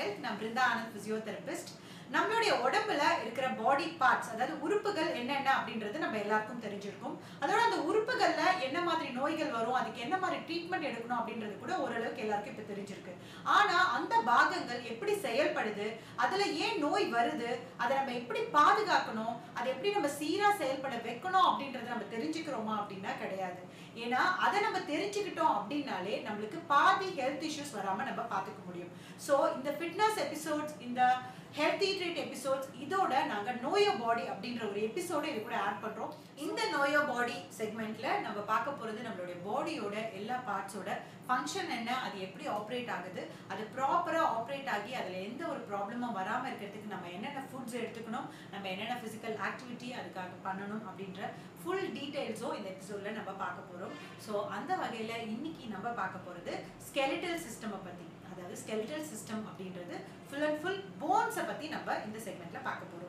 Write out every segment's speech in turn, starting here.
health நான் Brinda Anand physiotherapist நம்மளுடைய உடம்புல இருக்கிற பாடி பார்ட்ஸ் அதாவது உறுப்புகள் என்னென்ன அப்படின்றது நம்ம எல்லாருக்கும் தெரிஞ்சிருக்கும் அதோட அந்த உறுப்புகள்ல என்ன மாதிரி நோய்கள் வரும் அதுக்கு என்ன மாதிரி ட்ரீட்மெண்ட் எடுக்கணும் அப்படின்றது கூட ஓரளவுக்கு எல்லாருக்கும் இப்ப தெரிஞ்சிருக்கு ஆனா அந்த பாகங்கள் எப்படி செயல்படுது அதுல ஏன் நோய் வருது அதை நம்ம எப்படி பாதுகாக்கணும் அதை எப்படி நம்ம சீரா செயல்பட வைக்கணும் அப்படின்றத நம்ம தெரிஞ்சுக்கிறோமா அப்படின்னா கிடையாது ஏன்னா அதை நம்ம தெரிஞ்சுக்கிட்டோம் அப்படின்னாலே நம்மளுக்கு பாதி ஹெல்த் இஷ்யூஸ் வராம நம்ம பார்த்துக்க முடியும் ஸோ இந்த ஃபிட்னஸ் எபிசோட்ஸ் இந்த ஹெல்த் ட்ரீட் எபிசோட்ஸ் இதோட நாங்க நோயோ பாடி அப்படின்ற ஒரு எபிசோட இது கூட ஆட் பண்றோம் இந்த நோயோ பாடி செக்மெண்ட்ல நம்ம பார்க்க போறது நம்மளுடைய பாடியோட எல்லா பார்ட்ஸோட ஃபங்க்ஷன் என்ன அது எப்படி ஆப்ரேட் ஆகுது அது ப்ராப்பரா ஆப்ரேட் ஆகி அதுல எந்த ஒரு ப்ராப்ளமும் வராம இருக்கிறதுக்கு நம்ம என்னென்ன ஃபுட்ஸ் எடுத்துக்கணும் நம்ம என்னென்ன ஃபிசிக்கல் ஆக்டிவிட்டி அதுக்காக பண்ணணும் அப்படின்ற ஃபுல் டீடைல்ஸும் இந்த எபிசோட்ல நம்ம பார்க்க போறோம் ஸோ அந்த வகையில இன்னைக்கு நம்ம பார்க்க போறது ஸ்கெலிட்டல் சிஸ்டமை பத்தி அதாவது ஸ்கெலிட்டல் சிஸ்டம் அப்படின்றது ஃபுல் அண்ட் ஃபுல் போன்ஸை பத்தி நம்ம இந்த செக்மெண்ட்ல பார்க்க போறோம்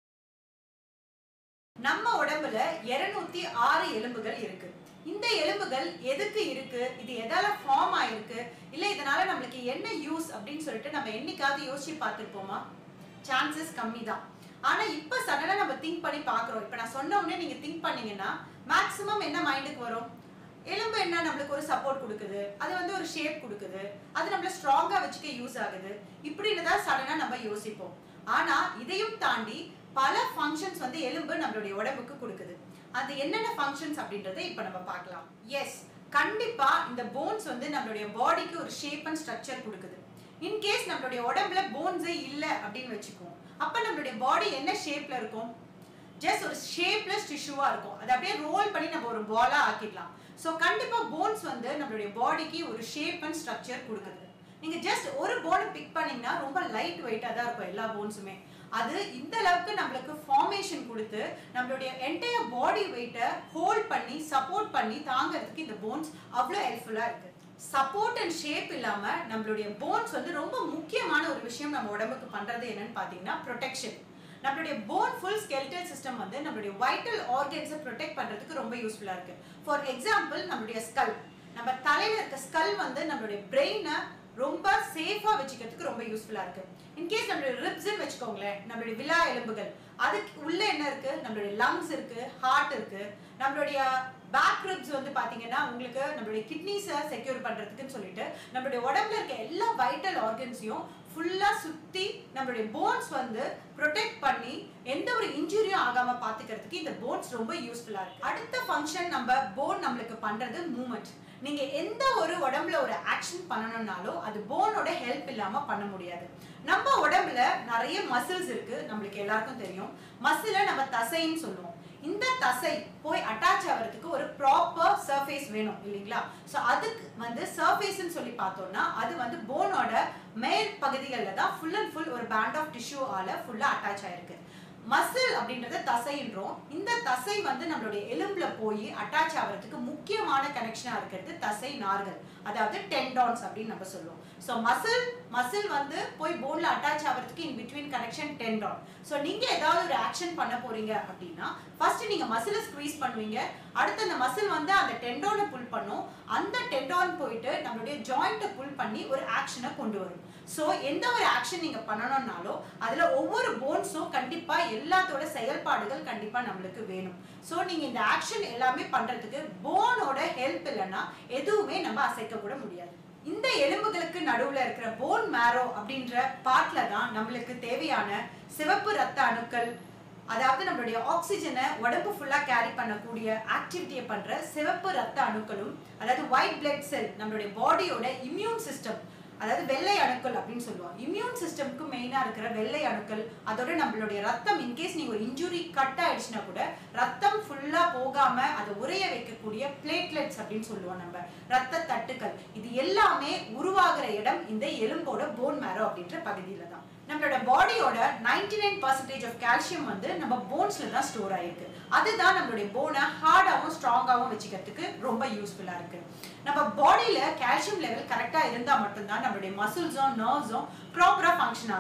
நம்ம உடம்புல 206 ஆறு எலும்புகள் இருக்கு இந்த எலும்புகள் எதுக்கு இருக்கு இது எதால ஃபார்ம் ஆயிருக்கு இல்ல இதனால நம்மளுக்கு என்ன யூஸ் அப்படின்னு சொல்லிட்டு நம்ம என்னைக்காவது யோசிச்சு பார்த்திருப்போமா சான்சஸ் கம்மி தான் ஆனா இப்ப சடனா நம்ம திங்க் பண்ணி பாக்குறோம் இப்ப நான் சொன்ன உடனே நீங்க திங்க் பண்ணீங்கன்னா மேக்ஸிமம் என்ன மைண்டுக்கு வரும் எலும்பு என்ன நம்மளுக்கு ஒரு சப்போர்ட் கொடுக்குது அது வந்து ஒரு ஷேப் கொடுக்குது அது நம்மள ஸ்ட்ராங்கா வச்சுக்க யூஸ் ஆகுது இப்படின்னு தான் சடனா நம்ம யோசிப்போம் ஆனா இதையும் தாண்டி பல ஃபங்க்ஷன்ஸ் வந்து எலும்பு நம்மளுடைய உடம்புக்கு கொடுக்குது அது என்னென்ன ஃபங்க்ஷன்ஸ் அப்படின்றத இப்ப நம்ம பார்க்கலாம் எஸ் கண்டிப்பா இந்த போன்ஸ் வந்து நம்மளுடைய பாடிக்கு ஒரு ஷேப் அண்ட் ஸ்ட்ரக்சர் கொடுக்குது இன்கேஸ் நம்மளுடைய உடம்புல போன்ஸே இல்லை அப்படின்னு வச்சுக்குவோம் அப்ப நம்மளுடைய பாடி என்ன ஷேப்ல இருக்கும் ஜஸ்ட் ஒரு ஷேப்லெஸ் டிஷ்யூவா இருக்கும் அதை அப்படியே ரோல் பண்ணி நம்ம ஒரு பாலா ஆக்கிடலாம் ஸோ கண்டிப்பா போன்ஸ் வந்து நம்மளுடைய பாடிக்கு ஒரு ஷேப் அண்ட் ஸ்ட்ரக்சர் கொடுக்குது நீங்க ஜஸ்ட் ஒரு போனை பிக் பண்ணீங்கன்னா ரொம்ப லைட் வெயிட்டா தான் இருக்கும் எல்லா போன்ஸுமே அது இந்த அளவுக்கு நம்மளுக்கு ஃபார்மேஷன் கொடுத்து நம்மளுடைய என்டையர் பாடி வெயிட்டை ஹோல்ட் பண்ணி சப்போர்ட் பண்ணி தாங்கிறதுக்கு இந்த போன்ஸ் அவ்வளோ ஹெல்ப்ஃபுல்லா இருக்கு சப்போர்ட் அண்ட் ஷேப் இல்லாம நம்மளுடைய போன்ஸ் வந்து ரொம்ப முக்கியமான ஒரு விஷயம் நம்ம உடம்புக்கு பண்றது என்னன்னு பாத்தீங்கன்னா ப்ரொடெக்ஷன் நம்மளுடைய போன் ஃபுல் ஸ்கெல்டல் சிஸ்டம் வந்து நம்மளுடைய வைட்டல் ஆர்கன்ஸை ப்ரொடெக்ட் பண்றதுக்கு ரொம்ப யூஸ்ஃபுல்லா இருக்கு ஃபார் எக்ஸாம்பிள் நம்மளுடைய ஸ்கல் நம்ம தலையில இருக்க ஸ்கல் வந்து நம்மளுடைய பிரெயினை ரொம்ப சேஃபா வச்சுக்கிறதுக்கு ரொம்ப யூஸ்ஃபுல்லா இருக்கு இன்கேஸ் நம்மளுடைய ரிப்ஸ்ன்னு வச்சுக்கோங்களேன் நம்மளுடைய விழா எலும்புகள் அதுக்கு உள்ள என்ன இருக்கு நம்மளுடைய லங்ஸ் இருக்கு ஹார்ட் இருக்கு நம்மளுடைய பேக் ரிப்ஸ் வந்து பாத்தீங்கன்னா உங்களுக்கு நம்மளுடைய கிட்னிஸை செக்யூர் பண்றதுக்குன்னு சொல்லிட்டு நம்மளுடைய உடம்புல இருக்க எல்லா வைட்டல் ஆர்கன்ஸையும் ஃபுல்லா சுத்தி நம்மளுடைய போன்ஸ் வந்து ப்ரொடெக்ட் பண்ணி எந்த ஒரு இன்ஜுரியும் ஆகாம பாத்துக்கிறதுக்கு இந்த போன்ஸ் ரொம்ப யூஸ்ஃபுல்லா இருக்கு அடுத்த ஃபங்க்ஷன் நம்ம போன் நம்மளுக்கு பண்றது மூமெண்ட் நீங்க எந்த ஒரு உடம்புல ஒரு ஆக்ஷன் பண்ணணும்னாலும் அது போனோட ஹெல்ப் இல்லாம பண்ண முடியாது நம்ம உடம்புல நிறைய மசில்ஸ் இருக்கு நம்மளுக்கு எல்லாருக்கும் தெரியும் மசில நம்ம தசைன்னு சொல்லுவோம் இந்த தசை போய் அட்டாச் ஆகிறதுக்கு ஒரு ப்ராப்பர் சர்ஃபேஸ் வேணும் இல்லைங்களா ஸோ அதுக்கு வந்து சர்ஃபேஸ்ன்னு சொல்லி பார்த்தோம்னா அது வந்து போனோட மேல் பகுதிகளில் தான் ஃபுல் அண்ட் ஃபுல் ஒரு பேண்ட் ஆஃப் டிஷ்யூ ஆல ஃபுல்லாக அட்டாச் ஆயிருக்கு மசில் அப்படின்றத தசைன்றோம் இந்த தசை வந்து நம்மளுடைய எலும்புல போய் அட்டாச் ஆகிறதுக்கு முக்கியமான கனெக்ஷனா இருக்கிறது தசை நார்கள் அதாவது டெண்டான்ஸ் அப்படின்னு நம்ம சொல்லுவோம் ஸோ மசில் மசில் வந்து போய் போன்ல அட்டாச் ஆகிறதுக்கு in between connection tendon so நீங்க ஏதாவது ஒரு ஆக்ஷன் பண்ண போறீங்க அப்படின்னா ஃபர்ஸ்ட் நீங்க மசிலை ஸ்குவீஸ் பண்ணுவீங்க அடுத்து அந்த மசில் வந்து அந்த டெண்டோனை புல் பண்ணும் அந்த டெண்டான் போயிட்டு நம்மளுடைய ஜாயிண்ட்டை புல் பண்ணி ஒரு ஆக்ஷனை கொண்டு வரும் ஸோ எந்த ஒரு ஆக்ஷன் நீங்க பண்ணணும்னாலும் அதுல ஒவ்வொரு போன்ஸும் கண்டிப்பா எல்லாத்தோட செயல்பாடுகள் கண்டிப்பா நம்மளுக்கு வேணும் ஸோ நீங்க இந்த ஆக்ஷன் எல்லாமே பண்றதுக்கு போனோட ஹெல்ப் இல்லைன்னா எதுவுமே நம்ம அசைக்க கூட முடியாது இந்த எலும்புகளுக்கு நடுவுல இருக்கிற போன் மேரோ அப்படின்ற பார்ட்ல தான் நம்மளுக்கு தேவையான சிவப்பு ரத்த அணுக்கள் அதாவது நம்மளுடைய ஆக்சிஜனை உடம்பு ஃபுல்லா கேரி பண்ணக்கூடிய ஆக்டிவிட்டியை பண்ற சிவப்பு ரத்த அணுக்களும் அதாவது ஒயிட் பிளட் செல் நம்மளுடைய பாடியோட இம்யூன் சிஸ்டம் அதாவது வெள்ளை அணுக்கள் அப்படின்னு சொல்லுவோம் இம்யூன் சிஸ்டம்க்கு மெயினா இருக்கிற வெள்ளை அணுக்கள் அதோட நம்மளுடைய ரத்தம் இன்கேஸ் நீங்க ஒரு இன்ஜுரி கட் ஆயிடுச்சுன்னா கூட ரத்தம் ஃபுல்லா போகாம அதை உறைய வைக்கக்கூடிய பிளேட்லெட்ஸ் அப்படின்னு சொல்லுவோம் நம்ம ரத்த தட்டுக்கள் இது எல்லாமே உருவாகிற இடம் இந்த எலும்போட போன் மேரோ அப்படின்ற பகுதியில தான் நம்மளோட பாடியோட ninety nine percentage of calcium வந்து நம்ம போன்ஸ்ல தான் ஸ்டோர் ஆயிருக்கு அதுதான் நம்மளுடைய போனை ஹார்டாகவும் ஸ்ட்ராங்காகவும் வச்சுக்கிறதுக்கு ரொம்ப யூஸ்ஃபுல்லா இருக்கு நம்ம பாடியில கால்சியம் லெவல் கரெக்டா இருந்தா மட்டும்தான் நம்மளுடைய மசில்ஸும் நர்வ்ஸும் ப்ராப்பரா ஃபங்க்ஷன் ஆகும்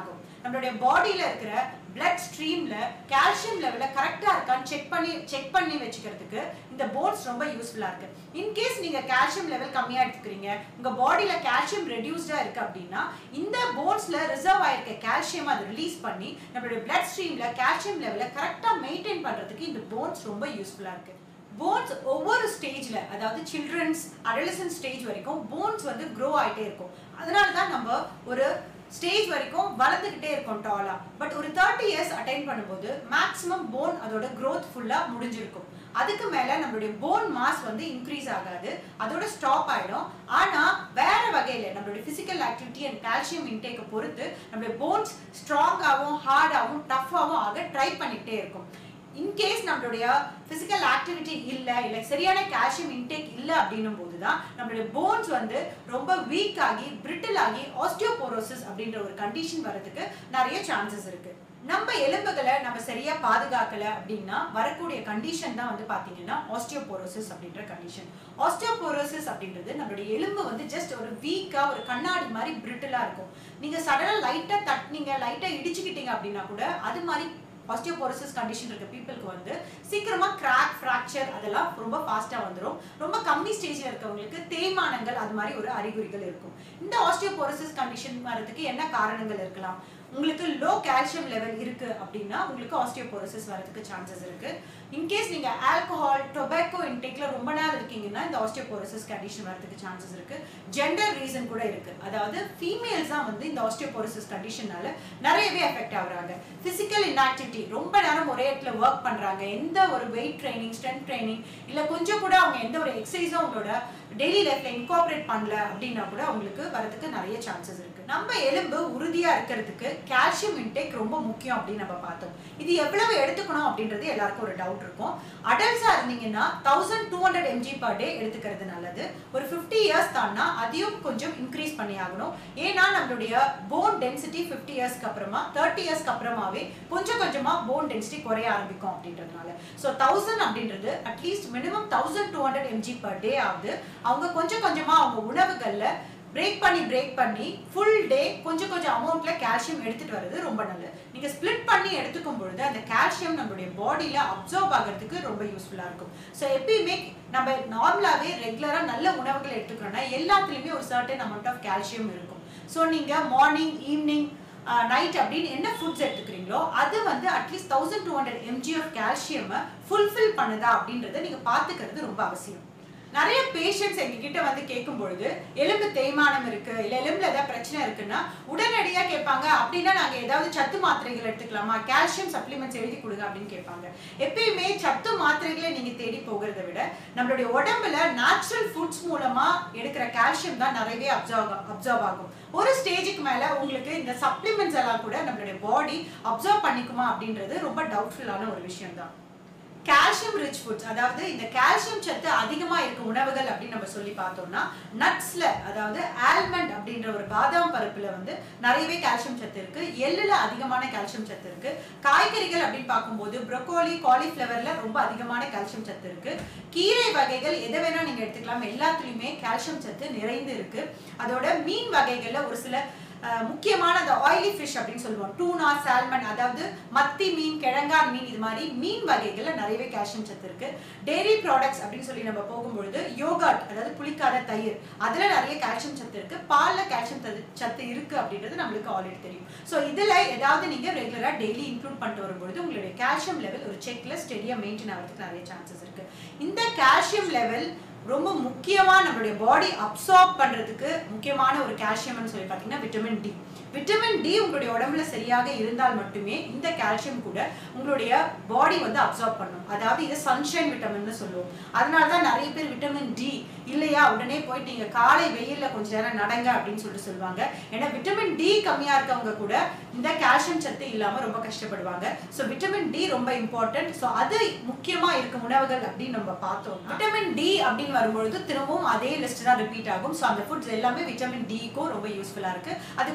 நம்மளுடைய பாடியில இருக்கிற பிளட் ஸ்ட்ரீம்ல கால்சியம் லெவல கரெக்டா இருக்கான்னு செக் பண்ணி செக் பண்ணி வச்சுக்கிறதுக்கு இந்த போன்ஸ் ரொம்ப யூஸ்ஃபுல்லா இருக்கு இன்கேஸ் நீங்க கால்சியம் லெவல் கம்மியா எடுத்துக்கிறீங்க உங்க பாடியில கால்சியம் ரெடியூஸ்டா இருக்கு அப்படின்னா இந்த போன்ஸ்ல ரிசர்வ் ஆயிருக்க கால்சியம் அதை ரிலீஸ் பண்ணி நம்மளுடைய பிளட் ஸ்ட்ரீம்ல கால்சியம் லெவல கரெக்டா மெயின்டைன் பண்றதுக்கு இந்த போன்ஸ் ரொம்ப யூஸ்ஃபுல்லா இருக்கு போன்ஸ் ஒவ்வொரு ஸ்டேஜ்ல அதாவது சில்ட்ரன்ஸ் அடலசன் ஸ்டேஜ் வரைக்கும் போன்ஸ் வந்து க்ரோ ஆயிட்டே இருக்கும் அதனால தான் நம்ம ஒரு ஸ்டேஜ் வரைக்கும் வளர்ந்துக்கிட்டே இருக்கும் டாலா பட் ஒரு தேர்ட்டி இயர்ஸ் அட்டைன் பண்ணும்போது மேக்ஸிமம் போன் அதோட க்ரோத் ஃபுல்லா முடிஞ்சிருக்கும் அதுக்கு மேல நம்மளுடைய போன் மாஸ் வந்து இன்க்ரீஸ் ஆகாது அதோட ஸ்டாப் ஆயிடும் ஆனா வேற வகையில நம்மளுடைய பிசிக்கல் ஆக்டிவிட்டி அண்ட் கால்சியம் இன்டேக்கை பொறுத்து நம்மளுடைய போன்ஸ் ஸ்ட்ராங்காகவும் ஹார்டாகவும் டஃப்பாகவும் ஆக ட்ரை பண்ணிக்கிட்டே இருக்கும் இன்கேஸ் நம்மளுடைய பிசிக்கல் ஆக்டிவிட்டி இல்லை இல்லை சரியான கால்சியம் இன்டேக் இல்லை அப்படின்னும் போது தான் நம்மளுடைய போன்ஸ் வந்து ரொம்ப வீக் ஆகி பிரிட்டில் ஆகி ஆஸ்டியோபோரோசிஸ் அப்படின்ற ஒரு கண்டிஷன் வரதுக்கு நிறைய சான்சஸ் இருக்கு நம்ம எலும்புகளை நம்ம சரியா பாதுகாக்கல அப்படின்னா வரக்கூடிய கண்டிஷன் தான் வந்து பாத்தீங்கன்னா ஆஸ்டியோபோரோசிஸ் அப்படின்ற கண்டிஷன் ஆஸ்டியோபோரோசிஸ் அப்படின்றது நம்மளுடைய எலும்பு வந்து ஜஸ்ட் ஒரு வீக்கா ஒரு கண்ணாடி மாதிரி பிரிட்டிலா இருக்கும் நீங்க சடனா லைட்டா தட்டினீங்க லைட்டா இடிச்சுக்கிட்டீங்க அப்படின்னா கூட அது மாதிரி ஆஸ்டியோபோரோசிஸ் கண்டிஷன் இருக்க பீப்புளுக்கு வந்து சீக்கிரமா கிராக் ஃப்ராக்சர் அதெல்லாம் ரொம்ப ஃபாஸ்டா வந்துடும் ரொம்ப கம்மி ஸ்டேஜ்ல இருக்கவங்களுக்கு தேய்மானங்கள் அது மாதிரி ஒரு அறிகுறிகள் இருக்கும் இந்த ஆஸ்டியோபோரோசிஸ் கண்டிஷன் வரதுக்கு என்ன காரணங்கள் இருக்கலாம் உங்களுக்கு லோ கால்சியம் லெவல் இருக்கு அப்படின்னா உங்களுக்கு ஆஸ்டியோபோரோசிஸ் வரதுக்கு சான்சஸ் இருக்கு இன்கேஸ் நீங்க ஆல்கஹால் டொபாக்கோ இன்டேக்ல ரொம்ப நாள் இருக்கீங்கன்னா இந்த ஆஸ்டியோபோரோசிஸ் கண்டிஷன் வரதுக்கு சான்சஸ் இருக்கு ஜெண்டர் ரீசன் கூட இருக்கு அதாவது ஃபீமேல்ஸ் தான் வந்து இந்த ஆஸ்டியோபோரோசிஸ் கண்டிஷனால நிறையவே எஃபெக்ட் ஆகுறாங்க பிசிக்கல் இன்ஆக்டிவிட்டி ரொம்ப நேரம் ஒரே இடத்துல ஒர்க் பண்றாங்க எந்த ஒரு வெயிட் ட்ரைனிங் ஸ்ட்ரென்த் ட்ரைனிங் இல்ல கொஞ்சம் கூட அவங்க எந்த ஒரு எக்ஸசைஸும் அவங்களோட டெய்லி லைஃப்ல இன்கார்பரேட் பண்ணல அப்படின்னா கூட அவங்களுக்கு வரதுக்கு நிறைய சான்சஸ் இருக்கு நம்ம எலும்பு உறுதியா இருக்கிறதுக்கு கால்சியம் இன்டேக் ரொம்ப முக்கியம் அப்படின்னு நம்ம பார்த்தோம் இது எவ்வளவு எடுத்துக்கணும் அப்படின்றது எல்லாருக்கும் ஒரு டவுட் இருக்கும் அடல்ட்ஸா இருந்தீங்கன்னா thousand two hundred mg per day எடுத்துக்கிறது நல்லது ஒரு ஃபிஃப்டி இயர்ஸ் தான்னா அதையும் கொஞ்சம் இன்க்ரீஸ் பண்ணி ஆகணும் ஏன்னா நம்மளுடைய போன் டென்சிட்டி ஃபிஃப்டி இயர்ஸ்க்கு அப்புறமா தேர்ட்டி இயர்ஸ்க்கு அப்புறமாவே கொஞ்சம் கொஞ்சமா போன் டென்சிட்டி குறைய ஆரம்பிக்கும் அப்படின்றதுனால ஸோ தௌசண்ட் அப்படின்றது at least minimum thousand two hundred mg per day ஆகுது அவங்க கொஞ்சம் கொஞ்சமா அவங்க உணவுகள்ல பிரேக் பண்ணி பிரேக் பண்ணி ஃபுல் டே கொஞ்சம் கொஞ்சம் அமௌண்ட்ல கால்சியம் எடுத்துட்டு வர்றது ரொம்ப நல்லது நீங்க ஸ்ப்ளிட் பண்ணி எடுத்துக்கும் பொழுது அந்த கால்சியம் நம்மளுடைய பாடியில அப்சர்வ் ஆகிறதுக்கு ரொம்ப யூஸ்ஃபுல்லா இருக்கும் ஸோ எப்பயுமே நம்ம நார்மலாவே ரெகுலரா நல்ல உணவுகள் எடுத்துக்கிறோம்னா எல்லாத்துலயுமே ஒரு சர்டன் அமௌண்ட் ஆஃப் கால்சியம் இருக்கும் ஸோ நீங்க மார்னிங் ஈவினிங் நைட் அப்படின்னு என்ன ஃபுட்ஸ் எடுத்துக்கிறீங்களோ அது வந்து at least thousand two hundred mg of calcium fulfil பண்ணுதா அப்படின்றத நீங்க பாத்துக்கிறது ரொம்ப அவசியம் நிறைய பேஷண்ட்ஸ் எங்ககிட்ட வந்து கேட்கும் பொழுது எலும்பு தேய்மானம் இருக்கு இல்ல எலும்புல ஏதாவது பிரச்சனை இருக்குன்னா உடனடியா கேட்பாங்க அப்படின்னா நாங்க ஏதாவது சத்து மாத்திரைகள் எடுத்துக்கலாமா கால்சியம் சப்ளிமெண்ட்ஸ் எழுதி கொடுங்க அப்படின்னு கேட்பாங்க எப்பயுமே சத்து மாத்திரைகளை நீங்க தேடி போகிறத விட நம்மளுடைய உடம்புல நேச்சுரல் ஃபுட்ஸ் மூலமா எடுக்கிற கால்சியம் தான் நிறையவே அப்சர்வ் அப்சர்வ் ஆகும் ஒரு ஸ்டேஜுக்கு மேல உங்களுக்கு இந்த சப்ளிமெண்ட்ஸ் எல்லாம் கூட நம்மளுடைய பாடி அப்சர்வ் பண்ணிக்குமா அப்படின்றது ரொம்ப டவுட்ஃபுல்லான ஒரு விஷயம் தான் கால்சியம் ரிச் ஃபுட்ஸ் அதாவது இந்த கால்சியம் சத்து அதிகமா இருக்க உணவுகள் அப்படின்னு நம்ம சொல்லி பார்த்தோம்னா நட்ஸ்ல அதாவது ஆல்மண்ட் அப்படின்ற ஒரு பாதாம் பருப்புல வந்து நிறையவே கால்சியம் சத்து இருக்கு எள்ளுல அதிகமான கால்சியம் சத்து இருக்கு காய்கறிகள் அப்படின்னு பார்க்கும்போது ப்ரொக்கோலி காலிஃப்ளவர்ல ரொம்ப அதிகமான கால்சியம் சத்து இருக்கு கீரை வகைகள் எதை வேணா நீங்க எடுத்துக்கலாம் எல்லாத்துலயுமே கால்சியம் சத்து நிறைந்து இருக்கு அதோட மீன் வகைகள்ல ஒரு சில அஹ், முக்கியமான அந்த ஆயிலி ஃபிஷ் அப்படின்னு சொல்லுவோம் டூனா சால்மன் அதாவது மத்தி மீன் கிழங்கான் மீன் இது மாதிரி மீன் வகைகள்ல நிறையவே கால்சியம் சத்து இருக்கு டெய்ரி ப்ராடக்ட்ஸ் அப்படின்னு சொல்லி நம்ம போகும்பொழுது யோகர்ட் அதாவது புளிக்காத தயிர் அதுல நிறைய கால்சியம் சத்து இருக்கு பால்ல கால்சியம் சத்து- சத்து இருக்கு அப்படின்றது நம்மளுக்கு ஆல்ரெடி தெரியும் ஸோ இதுல ஏதாவது நீங்க ரெகுலரா டெய்லி இன்க்ளூட் பண்ணிட்டு வரும்பொழுது உங்களுடைய கால்சியம் லெவல் ஒரு செக்ல ஸ்டெடியா மெயின்டைன் ஆகிறதுக்கு நிறைய சான்சஸ் இருக்கு இந்த கால்சியம் லெவல் ரொம்ப முக்கியமா நம்மளுடைய பாடி அப்சார்ப் பண்றதுக்கு முக்கியமான ஒரு கால்சியம்னு சொல்லி பார்த்தீங்கன்னா விட்டமின் டி விட்டமின் டி உங்களுடைய உடம்புல சரியாக இருந்தால் மட்டுமே இந்த கால்சியம் கூட உங்களுடைய பாடி வந்து அப்சார்ப் பண்ணும் அதாவது இது சன்ஷைன் விட்டமின்னு சொல்லுவோம் அதனால தான் நிறைய பேர் விட்டமின் டி இல்லையா உடனே போயிட்டு நீங்க காலை வெயில்ல கொஞ்ச நேரம் நடங்க அப்படின்னு சொல்லிட்டு சொல்லுவாங்க ஏன்னா விட்டமின் டி கம்மியா இருக்கவங்க கூட இந்த கால்சியம் சத்து இல்லாம ரொம்ப கஷ்டப்படுவாங்க ஸோ விட்டமின் டி ரொம்ப இம்பார்ட்டன்ட் ஸோ அது முக்கியமா இருக்கும் உணவுகள் அப்படின்னு நம்ம பார்த்தோம் விட்டமின் டி அப்படின்னு வரும்பொழுது திரும்பவும் அதே லிஸ்ட் தான் ரிப்பீட் ஆகும் ஸோ அந்த ஃபுட்ஸ் எல்லாமே விட்டமின் டிக்கும் ரொம்ப யூஸ்ஃபுல்லா இருக்கு அது கூட சில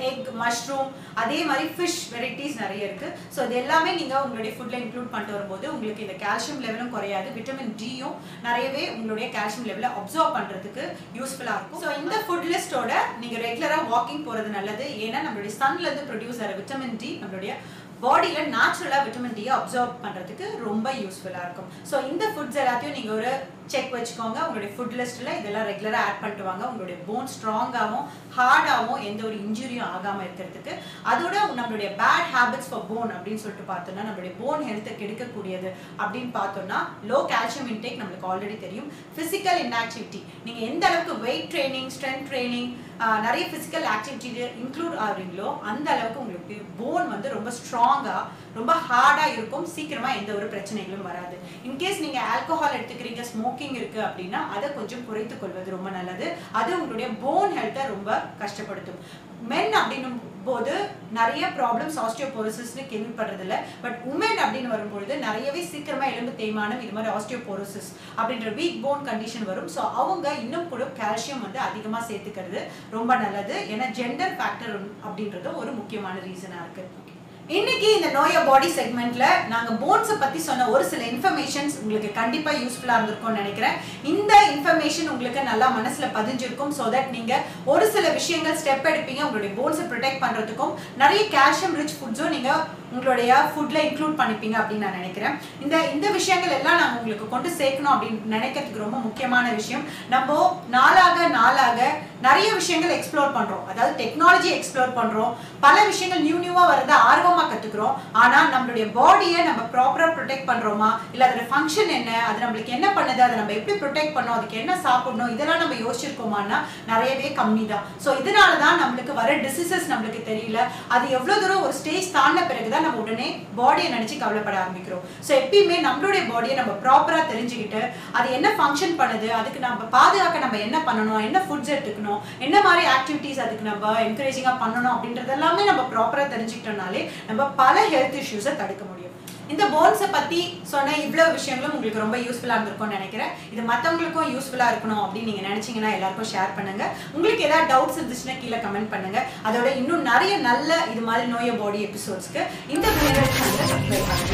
எக் மஷ்ரூம் அதே மாதிரி ஃபிஷ் வெரைட்டிஸ் நிறைய இருக்கு ஸோ இது எல்லாமே நீங்க உங்களுடைய ஃபுட்ல இன்க்ளூட் பண்ணிட்டு வரும்போது உங்களுக்கு இந்த கால்சியம் லெவலும் குறையாது விட்டமின் டியும் நிறையவே உங்களுடைய கால்சியம் லெவலை அப்சர்வ் பண்றதுக்கு யூஸ்ஃபுல்லா இருக்கும் ஸோ இந்த ஃபுட் லிஸ்டோட நீங்க ரெகுலரா வாக்கிங் போறது நல்லது ஏன்னா நம்மளுடைய சன்ல இருந்து ப்ரொடியூஸ் ஆகிற விட்டமின் டி நம்மளுடைய பாடியில் நேச்சுரலாக விட்டமின் டியை அப்சர்வ் பண்ணுறதுக்கு ரொம்ப யூஸ்ஃபுல்லாக இருக்கும் ஸோ இந்த ஃபுட்ஸ் எல்லாத்தையும் நீங்கள் ஒரு செக் வச்சுக்கோங்க உங்களுடைய ஃபுட் லிஸ்ட்டில் இதெல்லாம் ரெகுலராக ஆட் பண்ணிட்டு வாங்க உங்களுடைய போன் ஸ்ட்ராங்காகவும் ஹார்டாகவும் எந்த ஒரு இன்ஜுரியும் ஆகாமல் இருக்கிறதுக்கு அதோட நம்மளுடைய பேட் ஹேபிட்ஸ் ஃபார் போன் அப்படின்னு சொல்லிட்டு பார்த்தோம்னா நம்மளுடைய போன் ஹெல்த்தை கெடுக்கக்கூடியது அப்படின்னு பார்த்தோம்னா லோ கால்சியம் இன்டேக் நம்மளுக்கு ஆல்ரெடி தெரியும் ஃபிசிக்கல் இன்ஆக்டிவிட்டி நீங்கள் எந்த அளவுக்கு வெயிட் ட்ரைனிங் ஸ்ட்ரென்த் ட்ரைனிங் நிறைய ஃபிசிக்கல் ஆக்டிவிட்டி இன்க்ளூட் ஆகுறீங்களோ அந்த அளவுக்கு உங்களுக்கு போன் வந்து ரொம்ப ஸ்ட்ராங்காக ரொம்ப ஹார்டாக இருக்கும் சீக்கிரமாக எந்த ஒரு பிரச்சனைகளும் வராது இன்கேஸ் நீங்கள் ஆல்கோஹால் எடுத்துக்கிறீங்க ஸ்மோக்கிங் இருக்குது அப்படின்னா அதை கொஞ்சம் குறைத்துக் கொள்வது ரொம்ப நல்லது அது உங்களுடைய போன் ஹெல்த்தை ரொம்ப கஷ்டப்படுத்தும் மென் அப்படின்னும் போது நிறைய ப்ராப்ளம்ஸ் ஆஸ்டியோபோரோசிஸ்னு கேள்விப்படுறது இல்லை பட் உமன் அப்படின்னு வரும்பொழுது நிறையவே சீக்கிரமா எலும்பு தேய்மானம் இது மாதிரி ஆஸ்டியோபோரோசிஸ் அப்படின்ற வீக் போன் கண்டிஷன் வரும் ஸோ அவங்க இன்னும் கூட கால்சியம் வந்து அதிகமாக சேர்த்துக்கிறது ரொம்ப நல்லது ஏன்னா ஜெண்டர் ஃபேக்டர் அப்படின்றது ஒரு முக்கியமான ரீசனாக இருக்கு இன்னைக்கு இந்த நோய பாடி செக்மெண்ட்ல நாங்க போன்ஸை பத்தி சொன்ன ஒரு சில இன்ஃபர்மேஷன்ஸ் உங்களுக்கு கண்டிப்பா யூஸ்ஃபுல்லா இருந்திருக்கும்னு நினைக்கிறேன் இந்த இன்ஃபர்மேஷன் உங்களுக்கு நல்லா மனசுல பதிஞ்சிருக்கும் ஸோ தட் நீங்க ஒரு சில விஷயங்கள் ஸ்டெப் எடுப்பீங்க உங்களுடைய போன்ஸை ப்ரொடெக்ட் பண்றதுக்கும் நிறைய கால்சியம் ரிச் ஃபுட்ஸும் நீங்க உங்களுடைய ஃபுட்ல இன்க்ளூட் பண்ணிப்பீங்க அப்படின்னு நான் நினைக்கிறேன் இந்த இந்த விஷயங்கள் எல்லாம் நாங்கள் உங்களுக்கு கொண்டு சேர்க்கணும் அப்படின்னு நினைக்கிறதுக்கு ரொம்ப முக்கியமான விஷயம் நம்ம நாளாக நாளாக நிறைய விஷயங்கள் எக்ஸ்ப்ளோர் பண்றோம் அதாவது டெக்னாலஜி எக்ஸ்ப்ளோர் பண்றோம் பல விஷயங்கள் நியூ நியூவா வரத ஆர்வமா கத்துக்கிறோம் ஆனா நம்மளுடைய பாடியை நம்ம ப்ராப்பரா ப்ரொடெக்ட் பண்றோமா இல்ல அதோட ஃபங்க்ஷன் என்ன அது நம்மளுக்கு என்ன பண்ணுது அதை நம்ம எப்படி ப்ரொடெக்ட் பண்ணோம் அதுக்கு என்ன சாப்பிடணும் இதெல்லாம் நம்ம யோசிச்சிருக்கோமான்னா நிறையவே கம்மி தான் ஸோ இதனால தான் நம்மளுக்கு வர டிசீசஸ் நம்மளுக்கு தெரியல அது எவ்வளவு தூரம் ஒரு ஸ்டேஜ் தாண்டின பிறகுதான் நம்ம உடனே பாடியை நினைச்சு கவலைப்பட ஆரம்பிக்கிறோம் ஸோ எப்பயுமே நம்மளுடைய பாடியை நம்ம ப்ராப்பரா தெரிஞ்சுக்கிட்டு அது என்ன ஃபங்க்ஷன் பண்ணுது அதுக்கு நம்ம பாதுகாக்க நம்ம என்ன பண்ணணும் என்ன ஃபுட்ஸ் எடுத்துக்கணும் என்ன மாதிரி ஆக்டிவிட்டீஸ் அதுக்கு நம்ம என்கரேஜிங்காக பண்ணணும் அப்படின்றது எல்லாமே நம்ம ப்ராப்பரா தெரிஞ்சுக்கிட்டோம்னாலே நம்ம பல ஹெல்த் இஷ்யூஸை தடுக்க முடியும் இந்த போன்ஸை பத்தி சொன்ன இவ்வளவு விஷயங்களும் உங்களுக்கு ரொம்ப யூஸ்ஃபுல்லா இருந்திருக்கும்னு நினைக்கிறேன் இது மத்தவங்களுக்கும் யூஸ்ஃபுல்லா இருக்கணும் அப்படின்னு நீங்க நினைச்சீங்கன்னா எல்லாருக்கும் ஷேர் பண்ணுங்க உங்களுக்கு ஏதாவது டவுட்ஸ் இருந்துச்சுன்னா கீழே கமெண்ட் பண்ணுங்க அதோட இன்னும் நிறைய நல்ல இது மாதிரி நோய பாடி எபிசோட்ஸ்க்கு இந்த வீடியோ சப்ஸ்கிரைப் பண்ணுங்க